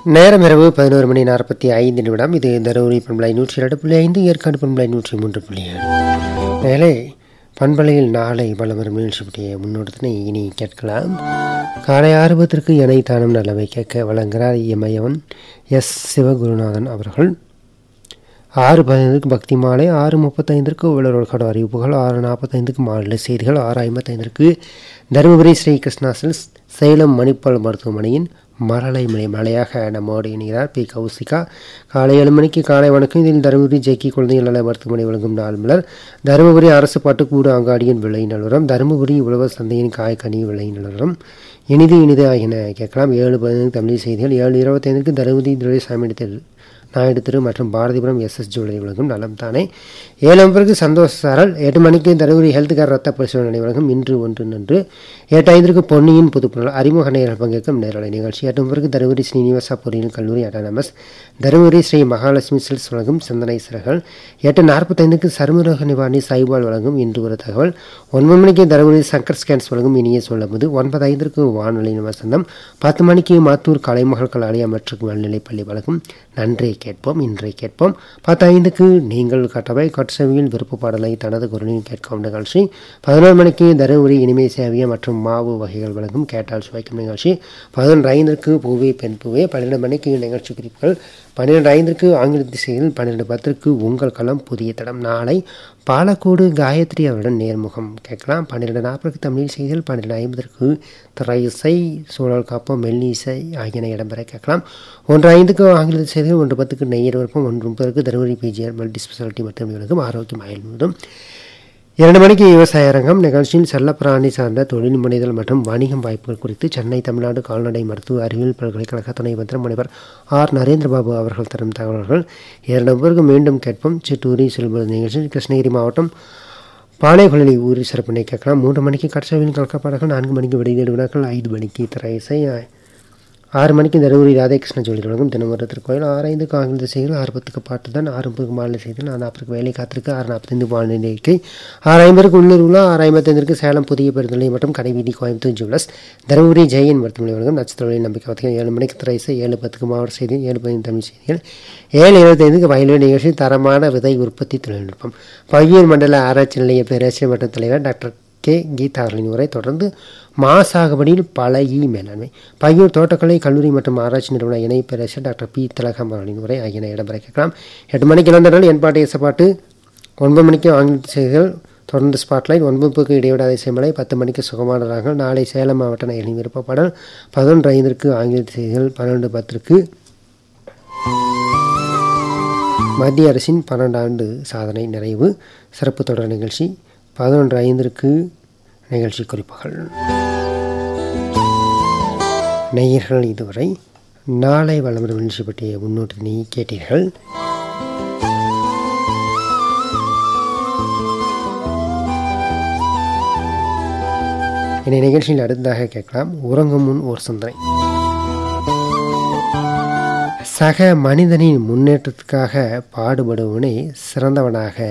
நேரம் இரவு பதினோரு மணி நாற்பத்தி ஐந்து நிமிடம் இது தருமபுரி பண்பலை நூற்றி இரண்டு புள்ளி ஐந்து ஏற்காடு பண்பலை நூற்றி மூன்று புள்ளி ஏழு மேலே பண்பலையில் நாளை வளமரம் நிகழ்ச்சி பற்றிய முன்னோட்டத்தினை இனி கேட்கலாம் காலை ஆர்வத்திற்கு எனை தானும் நல்லவை கேட்க வழங்குகிறார் இமயவன் எஸ் சிவகுருநாதன் அவர்கள் ஆறு பதினைந்துக்கு பக்தி மாலை ஆறு முப்பத்தைந்திற்கு உழவர்களோட அறிவிப்புகள் ஆறு நாற்பத்தைந்துக்கு மாநில செய்திகள் ஆறு ஐம்பத்தைந்திற்கு தருமபுரி ஸ்ரீ கிருஷ்ணா சில்ஸ் சேலம் மணிப்பால் மருத்துவமனையின் மரலை மலை மலையாக நம்மோடு இணைகிறார் பி கௌசிகா காலை ஏழு மணிக்கு காலை வணக்கம் இதில் தருமபுரி ஜெக்கி குழந்தைகள் நல மருத்துவமனை வழங்கும் நாள் மலர் தருமபுரி அரசு பட்டுக்கூடு அங்காடியின் விலை நிலவரம் தருமபுரி உழவர் சந்தையின் காய்கனி விலை நிலவரம் இனிது இனிது ஆகியன கேட்கலாம் ஏழு பதினைந்து தமிழ் செய்திகள் ஏழு இருபத்தைந்துக்கு தருமபுரி துரைசாமி இடத்தில் நாயுடு திரு மற்றும் பாரதிபுரம் எஸ்எஸ் ஜுவல்லரி வழங்கும் நலம் தானே ஏழு பிறகு சந்தோஷ சாரல் எட்டு மணிக்கு தருமபுரி ஹெல்த் கேர் ரத்த பரிசோதனை வழங்கும் இன்று ஒன்று நன்று எட்டு ஐந்திற்கு பொன்னியின் புதுப்புணல் அறிமுக நேரில் பங்கேற்கும் நேரலை நிகழ்ச்சி எட்டு பிறகு தருமபுரி ஸ்ரீனிவாசா பொறியியல் கல்லூரி அட்டானமஸ் தருமபுரி ஸ்ரீ மகாலட்சுமி சில்ஸ் வழங்கும் சிந்தனை சிறகள் எட்டு நாற்பத்தைந்துக்கு சருமரோக நிவாரணி சாய்பால் வழங்கும் இன்று ஒரு தகவல் ஒன்பது மணிக்கு தருமபுரி சங்கர் ஸ்கேன்ஸ் வழங்கும் இனிய சொல்லும்போது ஒன்பது ஐந்திற்கு வானொலி வசந்தம் பத்து மணிக்கு மாத்தூர் கலைமகள் கலாலயா மற்றும் மேல்நிலைப்பள்ளி வழங்கும் நன்றி கேட்போம் இன்றை கேட்போம் பத்து ஐந்துக்கு நீங்கள் கட்டவை கட்சவியில் விருப்ப பாடலை தனது குரலில் கேட்கும் நிகழ்ச்சி பதினோரு மணிக்கு தருமபுரி இனிமை சேவிய மற்றும் மாவு வகைகள் வழங்கும் கேட்டால் சுவைக்கும் நிகழ்ச்சி பதினொன்று ஐந்திற்கு பூவே பெண் பூவே பன்னிரெண்டு மணிக்கு நிகழ்ச்சி குறிப்புகள் பன்னிரெண்டு ஐந்திற்கு ஆங்கில திசையில் பன்னிரெண்டு பத்திற்கு உங்கள் களம் புதிய தடம் நாளை பாலக்கோடு காயத்ரி அவருடன் நேர்முகம் கேட்கலாம் பன்னிரெண்டு நாற்பதுக்கு தமிழ் செய்திகள் பன்னிரெண்டு ஐம்பதற்கு திரை இசை சூழல் காப்பம் மெல்லி இசை ஆகியன இடம்பெற கேட்கலாம் ஒன்று ஐந்துக்கு ஆங்கில செய்திகள் ஒன்று பத்துக்கு நெய்யர் விருப்பம் ஒன்று முப்பதுக்கு தருமபுரி பிஜிஆர் மல்டி ஸ்பெஷாலிட்டி மற்றும் விளக்கும் ஆரோக்கியம் ஆயுள் முழுவதும் இரண்டு மணிக்கு விவசாய அரங்கம் நிகழ்ச்சியில் செல்லப்பிராணி சார்ந்த தொழில் முனைதல் மற்றும் வணிகம் வாய்ப்புகள் குறித்து சென்னை தமிழ்நாடு கால்நடை மருத்துவ அறிவியல் பல்கலைக்கழக துணைவேந்தர் முனைவர் ஆர் நரேந்திரபாபு அவர்கள் தரும் தகவல்கள் இரண்டு பேருக்கு மீண்டும் கேட்போம் சிற்றூரி செல்வது நிகழ்ச்சியில் கிருஷ்ணகிரி மாவட்டம் பானைகுழலி ஊரி சிறப்பினை கேட்கலாம் மூன்று மணிக்கு கட்சவின் கலக்கப்பாடுகள் நான்கு மணிக்கு விடைதேடு வினாக்கள் ஐந்து மணிக்கு திரை இசை ஆறு மணிக்கு தருமபுரி ராதாகிருஷ்ண ஜோதி வழங்கும் தினமர திருக்கோயில் ஆறு ஐந்துக்கு ஆங்கில திசைகள் ஆறு பத்துக்கு பாட்டு தான் ஆறு முப்பதுக்கு மாநில செய்திகள் ஆறு நாற்பதுக்கு வேலை காத்திருக்கு ஆறு நாற்பத்தைந்து வானிலை அறிக்கை ஆறு ஐம்பதுக்கு உள்ளூர் உலா ஆறு ஐம்பத்தைந்திற்கு சேலம் புதிய பெருந்தலை மற்றும் கடைவீதி கோயம்புத்தூர் ஜுவல்லர்ஸ் தருமபுரி ஜெயின் மருத்துவமனை வழங்கும் நட்சத்திர நம்பிக்கை பார்த்திங்க ஏழு மணிக்கு திரை இசை ஏழு பத்துக்கு மாவட்ட செய்தி ஏழு பதினைந்து தமிழ் செய்திகள் ஏழு இருபத்தைந்துக்கு வயலூர் நிகழ்ச்சி தரமான விதை உற்பத்தி தொழில்நுட்பம் பல்வேறு மண்டல ஆராய்ச்சி நிலைய பேராசிரியர் மற்றும் தலைவர் டாக்டர் கே கீதா அவர்களின் உரை தொடர்ந்து மா சாகுபடியில் பல ஈ மேலாண்மை பையூர் தோட்டக்கலை கல்லூரி மற்றும் ஆராய்ச்சி நிறுவன இணை பேராசிரியர் டாக்டர் பி திலகம் அவர்களின் உரை ஆகியன இடம்பெற கேட்கலாம் எட்டு மணிக்கு இழந்தனால் என் பாட்டு இசப்பாட்டு ஒன்பது மணிக்கு ஆங்கில செய்திகள் தொடர்ந்து ஸ்பாட்லைட் ஒன்பதுக்கு இடைவிடாத இசைமலை பத்து மணிக்கு சுகமான ராகங்கள் நாளை சேலம் மாவட்ட நேரின் விருப்பப்பாடல் பதினொன்று ஐந்திற்கு ஆங்கில செய்திகள் பன்னெண்டு பத்திற்கு மத்திய அரசின் பன்னெண்டாண்டு சாதனை நிறைவு சிறப்பு தொடர் நிகழ்ச்சி பதினொன்று ஐந்திற்கு நிகழ்ச்சி குறிப்புகள் நேயர்கள் இதுவரை நாளை வளமுறை நிகழ்ச்சி பற்றிய முன்னோட்டினை கேட்டீர்கள் இந்த நிகழ்ச்சியில் அடுத்ததாக கேட்கலாம் உறங்கும் முன் ஒரு சிந்தனை சக மனிதனின் முன்னேற்றத்துக்காக பாடுபடுவனே சிறந்தவனாக